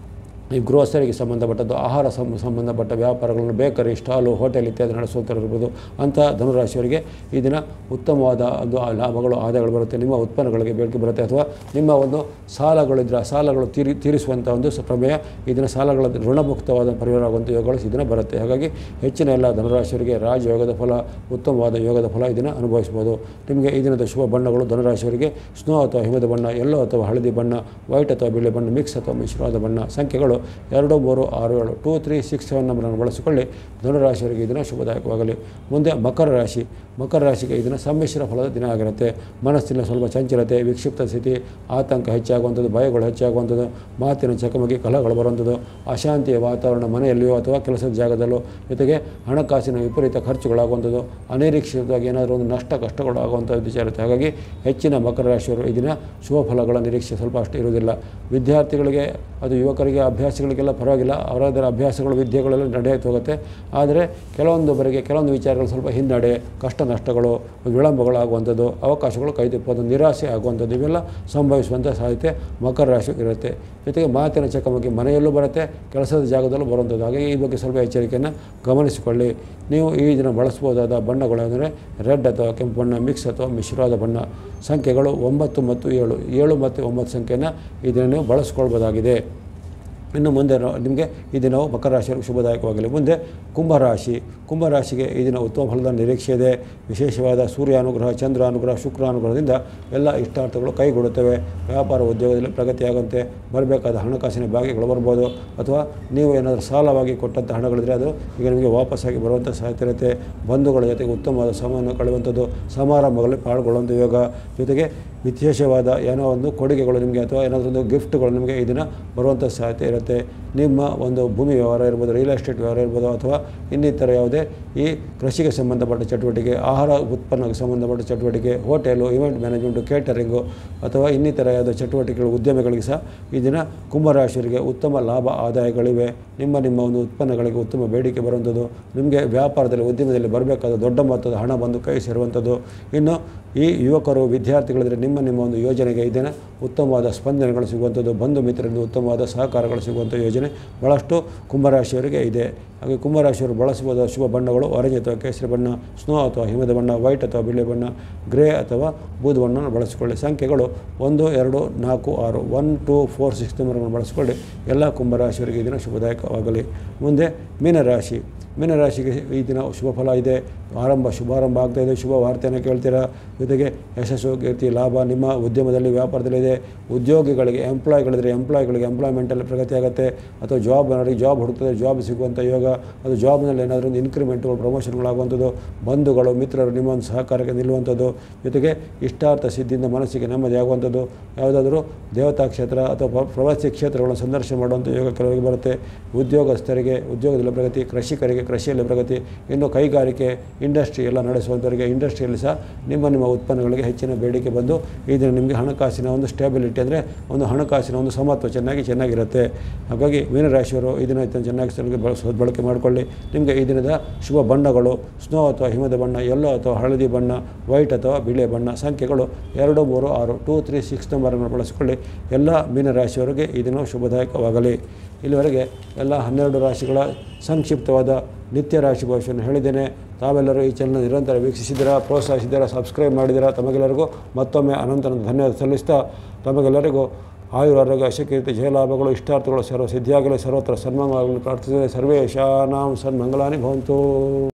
ಈ ಗೃಹಸ್ಥರಿಗೆ ಸಂಬಂಧಪಟ್ಟದ್ದು ಆಹಾರ ಸಂ ಸಂಬಂಧಪಟ್ಟ ವ್ಯಾಪಾರಗಳನ್ನು ಬೇಕರಿ ಸ್ಟಾಲು ಹೋಟೆಲ್ ಇತ್ಯಾದಿ ನಡೆಸುತ್ತಿರ್ಬೋದು ಅಂಥ ಧನುರಾಶಿಯವರಿಗೆ ಈ ದಿನ ಉತ್ತಮವಾದ ಒಂದು ಆ ಲಾಭಗಳು ಆದಾಯಗಳು ಬರುತ್ತೆ ನಿಮ್ಮ ಉತ್ಪನ್ನಗಳಿಗೆ ಬೇಡಿಕೆ ಬರುತ್ತೆ ಅಥವಾ ನಿಮ್ಮ ಒಂದು ಸಾಲಗಳಿದ್ರೆ ಆ ಸಾಲಗಳು ತೀರಿ ತೀರಿಸುವಂಥ ಒಂದು ಸ- ಪ್ರಮೇಯ ಈ ದಿನ ಸಾಲಗಳ ಋಣಮುಕ್ತವಾದ ಪರಿಹಾರ ಆಗುವಂಥ ಯೋಗಗಳು ಈ ದಿನ ಬರುತ್ತೆ ಹಾಗಾಗಿ ಹೆಚ್ಚಿನ ಎಲ್ಲ ಧನುರಾಶಿಯವರಿಗೆ ರಾಜಯೋಗದ ಫಲ ಉತ್ತಮವಾದ ಯೋಗದ ಫಲ ಈ ದಿನ ಅನುಭವಿಸ್ಬೋದು ನಿಮಗೆ ಈ ದಿನದ ಶುಭ ಬಣ್ಣಗಳು ಧನುರಾಶಿಯವರಿಗೆ ಸ್ನೋ ಅಥವಾ ಹಿಮದ ಬಣ್ಣ ಎಲ್ಲೋ ಅಥವಾ ಹಳದಿ ಬಣ್ಣ ವೈಟ್ ಅಥವಾ ಬಿಳಿ ಬಣ್ಣ ಮಿಕ್ಸ್ ಅಥವಾ ಮಿಶ್ರವಾದ ಬಣ್ಣ ಸಂಖ್ಯೆಗಳು ಎರಡು ಮೂರು ಆರು ಏಳು ಟೂ ತ್ರೀ ಸಿಕ್ಸ್ ಸೆವೆನ್ ನಂಬರನ್ನು ಬಳಸಿಕೊಳ್ಳಿ ಧನುರಾಶಿಯವರಿಗೆ ಈ ದಿನ ಶುಭದಾಯಕವಾಗಲಿ ಮುಂದೆ ಮಕರ ರಾಶಿ ಮಕರ ರಾಶಿಗೆ ಈ ದಿನ ಸಮ್ಮಿಶ್ರ ಫಲದ ದಿನ ಆಗಿರುತ್ತೆ ಮನಸ್ಸಿನ ಸ್ವಲ್ಪ ಚಂಚಲತೆ ವಿಕ್ಷಿಪ್ತ ಸ್ಥಿತಿ ಆತಂಕ ಹೆಚ್ಚಾಗುವಂಥದ್ದು ಭಯಗಳು ಹೆಚ್ಚಾಗುವಂಥದ್ದು ಮಾತಿನ ಚಕಮಕಿ ಕಲಹಗಳು ಬರುವಂಥದ್ದು ಅಶಾಂತಿಯ ವಾತಾವರಣ ಮನೆಯಲ್ಲಿಯೋ ಅಥವಾ ಕೆಲಸದ ಜಾಗದಲ್ಲೋ ಜೊತೆಗೆ ಹಣಕಾಸಿನ ವಿಪರೀತ ಖರ್ಚುಗಳಾಗುವಂಥದ್ದು ಅನಿರೀಕ್ಷಿತವಾಗಿ ಏನಾದರೂ ಒಂದು ನಷ್ಟ ಕಷ್ಟಗಳು ಆಗುವಂಥ ವಿಚಾರ ಇರುತ್ತೆ ಹಾಗಾಗಿ ಹೆಚ್ಚಿನ ಮಕರ ರಾಶಿಯವರು ಈ ದಿನ ಶುಭ ಫಲಗಳ ನಿರೀಕ್ಷೆ ಸ್ವಲ್ಪ ಅಷ್ಟು ಇರುವುದಿಲ್ಲ ವಿದ್ಯಾರ್ಥಿಗಳಿಗೆ ಅದು ಯುವಕರಿಗೆ ಅಭ್ಯಾಸಗಳಿಗೆಲ್ಲ ಪರವಾಗಿಲ್ಲ ಅವರದರ ಅಭ್ಯಾಸಗಳು ವಿದ್ಯೆಗಳೆಲ್ಲ ನಡೆಯುತ್ತೆ ಹೋಗುತ್ತೆ ಆದರೆ ಕೆಲವೊಂದೊಬ್ಬರಿಗೆ ಕೆಲವೊಂದು ವಿಚಾರಗಳು ಸ್ವಲ್ಪ ಹಿನ್ನಡೆ ಕಷ್ಟ ನಷ್ಟಗಳು ವಿಳಂಬಗಳಾಗುವಂಥದ್ದು ಅವಕಾಶಗಳು ಕೈತಪ್ಪೋದು ನಿರಾಸೆ ಆಗುವಂಥದ್ದು ಇವೆಲ್ಲ ಸಂಭವಿಸುವಂಥ ಸಾಧ್ಯತೆ ಮಕರ ರಾಶಿಗೆ ಇರುತ್ತೆ ಜೊತೆಗೆ ಮಾತಿನ ಚಕಮಕಿ ಮನೆಯಲ್ಲೂ ಬರುತ್ತೆ ಕೆಲಸದ ಜಾಗದಲ್ಲೂ ಬರುವಂಥದ್ದು ಹಾಗಾಗಿ ಈ ಬಗ್ಗೆ ಸ್ವಲ್ಪ ಎಚ್ಚರಿಕೆಯನ್ನು ಗಮನಿಸಿಕೊಳ್ಳಿ ನೀವು ಈ ದಿನ ಬಳಸ್ಬೋದಾದ ಬಣ್ಣಗಳು ಅಂದರೆ ರೆಡ್ ಅಥವಾ ಕೆಂಪು ಬಣ್ಣ ಮಿಕ್ಸ್ ಅಥವಾ ಮಿಶ್ರವಾದ ಬಣ್ಣ ಸಂಖ್ಯೆಗಳು ಒಂಬತ್ತು ಮತ್ತು ಏಳು ಏಳು ಮತ್ತು ಒಂಬತ್ತು ಸಂಖ್ಯೆಯನ್ನು ಈ ದಿನ ನೀವು ಬಳಸ್ಕೊಳ್ಬೋದಾಗಿದೆ ಇನ್ನು ಮುಂದೆ ನಾವು- ನಿಮಗೆ ಈ ದಿನವು ಮಕರ ರಾಶಿಯವರಿಗೆ ಶುಭದಾಯಕವಾಗಲಿ ಮುಂದೆ ಕುಂಭರಾಶಿ ಕುಂಭರಾಶಿಗೆ ಈ ದಿನ ಉತ್ತಮ ಫಲದ ನಿರೀಕ್ಷೆ ಇದೆ ವಿಶೇಷವಾದ ಸೂರ್ಯ ಅನುಗ್ರಹ ಚಂದ್ರ ಅನುಗ್ರಹ ಶುಕ್ರ ಅನುಗ್ರಹದಿಂದ ಎಲ್ಲ ಇಷ್ಟಾರ್ಥಗಳು ಕೈಗೂಡುತ್ತವೆ ವ್ಯಾಪಾರ ಉದ್ಯೋಗದಲ್ಲಿ ಪ್ರಗತಿಯಾಗುವಂತೆ ಬರಬೇಕಾದ ಹಣಕಾಸಿನ ಭಾಗ್ಯಗಳು ಬರ್ಬೋದು ಅಥವಾ ನೀವು ಏನಾದರೂ ಸಾಲವಾಗಿ ಕೊಟ್ಟಂಥ ಹಣಗಳಿದ್ರೆ ಅದು ಈಗ ನಿಮಗೆ ವಾಪಸ್ಸಾಗಿ ಬರುವಂಥ ಸಾಧ್ಯತೆ ಇರುತ್ತೆ ಬಂಧುಗಳ ಜೊತೆಗೆ ಉತ್ತಮವಾದ ಸಮಯವನ್ನು ಕಳೆಯುವಂಥದ್ದು ಸಮಾರಂಭಗಳಲ್ಲಿ ಪಾಲ್ಗೊಳ್ಳುವಂಥ ಯೋಗ ಜೊತೆಗೆ ವಿಶೇಷವಾದ ಏನೋ ಒಂದು ಕೊಡುಗೆಗಳು ನಿಮಗೆ ಅಥವಾ ಏನಾದರೂ ಒಂದು ಗಿಫ್ಟ್ಗಳು ನಿಮಗೆ ಈ ದಿನ ಬರುವಂಥ ಸಾಧ್ಯತೆ ಇರುತ್ತೆ ನಿಮ್ಮ ಒಂದು ಭೂಮಿ ವ್ಯವಹಾರ ಇರ್ಬೋದು ರಿಯಲ್ ಎಸ್ಟೇಟ್ ವ್ಯವಹಾರ ಇರ್ಬೋದು ಅಥವಾ ಇನ್ನಿತರ ಯಾವುದೇ ಈ ಕೃಷಿಗೆ ಸಂಬಂಧಪಟ್ಟ ಚಟುವಟಿಕೆ ಆಹಾರ ಉತ್ಪನ್ನಕ್ಕೆ ಸಂಬಂಧಪಟ್ಟ ಚಟುವಟಿಕೆ ಹೋಟೆಲು ಇವೆಂಟ್ ಮ್ಯಾನೇಜ್ಮೆಂಟು ಕೇಟರಿಂಗು ಅಥವಾ ಇನ್ನಿತರ ಯಾವುದೋ ಚಟುವಟಿಕೆಗಳು ಉದ್ಯಮಗಳಿಗೆ ಸಹ ಈ ದಿನ ಕುಂಭರಾಶಿಯವರಿಗೆ ಉತ್ತಮ ಲಾಭ ಆದಾಯಗಳಿವೆ ನಿಮ್ಮ ನಿಮ್ಮ ಒಂದು ಉತ್ಪನ್ನಗಳಿಗೆ ಉತ್ತಮ ಬೇಡಿಕೆ ಬರುವಂಥದ್ದು ನಿಮಗೆ ವ್ಯಾಪಾರದಲ್ಲಿ ಉದ್ಯಮದಲ್ಲಿ ಬರಬೇಕಾದ ದೊಡ್ಡ ಮೊತ್ತದ ಹಣ ಬಂದು ಕೈ ಸೇರುವಂಥದ್ದು ಇನ್ನು ಈ ಯುವಕರು ವಿದ್ಯಾರ್ಥಿಗಳಿದ್ರೆ ನಿಮ್ಮ ನಿಮ್ಮ ಒಂದು ಯೋಜನೆಗೆ ಇದನ್ನು ಉತ್ತಮವಾದ ಸ್ಪಂದನೆಗಳು ಸಿಗುವಂಥದ್ದು ಬಂಧು ಮಿತ್ರರಿಂದ ಉತ್ತಮವಾದ ಸಹಕಾರಗಳು ಸಿಗುವಂಥ ಯೋಜನೆ ಭಾಳಷ್ಟು ಕುಂಭರಾಶಿಯವರಿಗೆ ಇದೆ ಹಾಗೆ ಕುಂಭರಾಶಿಯವರು ಬಳಸಬಹುದಾದ ಶುಭ ಬಣ್ಣಗಳು ಆರೆಂಜ್ ಅಥವಾ ಕೇಸರಿ ಬಣ್ಣ ಸ್ನೋ ಅಥವಾ ಹಿಮದ ಬಣ್ಣ ವೈಟ್ ಅಥವಾ ಬಿಳಿ ಬಣ್ಣ ಗ್ರೇ ಅಥವಾ ಬೂದು ಬಣ್ಣವನ್ನು ಬಳಸಿಕೊಳ್ಳಿ ಸಂಖ್ಯೆಗಳು ಒಂದು ಎರಡು ನಾಲ್ಕು ಆರು ಒನ್ ಟೂ ಫೋರ್ ಸಿಕ್ಸ್ ನಂಬರನ್ನು ಬಳಸಿಕೊಳ್ಳಿ ಎಲ್ಲ ಕುಂಭರಾಶಿಯವರಿಗೆ ಈ ದಿನ ಶುಭದಾಯಕವಾಗಲಿ ಮುಂದೆ ಮೀನರಾಶಿ ಮೀನರಾಶಿಗೆ ಈ ದಿನ ಶುಭ ಫಲ ಇದೆ ಆರಂಭ ಶುಭಾರಂಭ ಆಗ್ತಾ ಇದೆ ಶುಭ ವಾರ್ತೆಯನ್ನು ಕೇಳ್ತೀರಾ ಜೊತೆಗೆ ಯಶಸ್ಸು ಕೀರ್ತಿ ಲಾಭ ನಿಮ್ಮ ಉದ್ಯಮದಲ್ಲಿ ವ್ಯಾಪಾರದಲ್ಲಿದೆ ಉದ್ಯೋಗಿಗಳಿಗೆ ಎಂಪ್ಲಾಯ್ಗಳಿದ್ರೆ ಎಂಪ್ಲಾಯ್ಗಳಿಗೆ ಎಂಪ್ಲಾಯ್ಮೆಂಟಲ್ಲಿ ಪ್ರಗತಿ ಆಗುತ್ತೆ ಅಥವಾ ಜಾಬ್ ಏನಾದ್ರು ಜಾಬ್ ಹುಡುಕ್ತದೆ ಜಾಬ್ ಸಿಗುವಂಥ ಯೋಗ ಅದು ಜಾಬ್ನಲ್ಲಿ ಏನಾದರೂ ಒಂದು ಇನ್ಕ್ರಿಮೆಂಟ್ಗಳು ಪ್ರಮೋಷನ್ಗಳಾಗುವಂಥದ್ದು ಬಂಧುಗಳು ಮಿತ್ರರು ನಿಮ್ಮ ಒಂದು ಸಹಕಾರಕ್ಕೆ ನಿಲ್ಲುವಂಥದ್ದು ಜೊತೆಗೆ ಇಷ್ಟಾರ್ಥ ಸಿದ್ಧಿಯಿಂದ ಮನಸ್ಸಿಗೆ ನೆಮ್ಮದಿ ಆಗುವಂಥದ್ದು ಯಾವುದಾದ್ರೂ ದೇವತಾ ಕ್ಷೇತ್ರ ಅಥವಾ ಪ್ರ- ಪ್ರವಾಸಿ ಕ್ಷೇತ್ರಗಳನ್ನು ಸಂದರ್ಶನ ಮಾಡುವಂಥ ಯೋಗ ಕೆಲವರಿಗೆ ಬರುತ್ತೆ ಉದ್ಯೋಗಸ್ಥರಿಗೆ ಉದ್ಯೋಗದಲ್ಲಿ ಪ್ರಗತಿ ಕೃಷಿಕರಿಗೆ ಕೃಷಿಯಲ್ಲಿ ಪ್ರಗತಿ ಇನ್ನು ಕೈಗಾರಿಕೆ ಇಂಡಸ್ಟ್ರಿ ಎಲ್ಲ ನಡೆಸುವಂಥವರಿಗೆ ಇಂಡಸ್ಟ್ರಿಯಲ್ಲಿ ಸಹ ನಿಮ್ಮ ನಿಮ್ಮ ಉತ್ಪನ್ನಗಳಿಗೆ ಹೆಚ್ಚಿನ ಬೇಡಿಕೆ ಬಂದು ಈ ದಿನ ನಿಮಗೆ ಹಣಕಾಸಿನ ಒಂದು ಸ್ಟೇಬಿಲಿಟಿ ಅಂದರೆ ಒಂದು ಹಣಕಾಸಿನ ಒಂದು ಸಮತ್ವ ಚೆನ್ನಾಗಿ ಚೆನ್ನಾಗಿರುತ್ತೆ ಹಾಗಾಗಿ ಮೀನರಾಶಿಯವರು ಈ ದಿನ ಇದನ್ನು ಚೆನ್ನಾಗಿ ಚೆನ್ನಾಗಿ ಬಳಸ ಬಳಕೆ ಮಾಡಿಕೊಳ್ಳಿ ನಿಮಗೆ ಈ ದಿನದ ಶುಭ ಬಣ್ಣಗಳು ಸ್ನೋ ಅಥವಾ ಹಿಮದ ಬಣ್ಣ ಯೆಲ್ಲೋ ಅಥವಾ ಹಳದಿ ಬಣ್ಣ ವೈಟ್ ಅಥವಾ ಬಿಳಿ ಬಣ್ಣ ಸಂಖ್ಯೆಗಳು ಎರಡು ಮೂರು ಆರು ಟೂ ತ್ರೀ ಸಿಕ್ಸ್ ನಂಬರನ್ನು ಬಳಸಿಕೊಳ್ಳಿ ಎಲ್ಲ ಮೀನರಾಶಿಯವರಿಗೆ ಈ ದಿನ ಶುಭದಾಯಕವಾಗಲಿ ಇಲ್ಲಿವರೆಗೆ ಎಲ್ಲ ಹನ್ನೆರಡು ರಾಶಿಗಳ ಸಂಕ್ಷಿಪ್ತವಾದ ನಿತ್ಯ ರಾಶಿ ಭವಿಷ್ಯವನ್ನು ಹೇಳಿದ್ದೇನೆ ತಾವೆಲ್ಲರೂ ಈ ಚಾನಲ್ ನಿರಂತರ ವೀಕ್ಷಿಸಿದ್ದೀರಾ ಪ್ರೋತ್ಸಾಹಿಸಿದ್ದೀರಾ ಸಬ್ಸ್ಕ್ರೈಬ್ ಮಾಡಿದ್ದೀರಾ ತಮಗೆಲ್ಲರಿಗೂ ಮತ್ತೊಮ್ಮೆ ಅನಂತ ಅನಂತ ಧನ್ಯವಾದ ಸಲ್ಲಿಸ್ತಾ ತಮಗೆಲ್ಲರಿಗೂ ಆಯುರ ಆರೋಗ್ಯ ಅಶಕೀರ್ತಿ ಜಯಲಾಭಗಳು ಇಷ್ಟಾರ್ಥಗಳು ಸರ್ವ ಸಿದ್ಧಿಯಾಗಲಿ ಸರ್ವತ್ರ ಸನ್ಮಾನವಾಗಲಿ ಪ್ರಾರ್ಥಿಸಿದರೆ ಸರ್ವೇಶಾನಾಂ ಸನ್ಮಂಗಲಾನಿ ಭವಂತು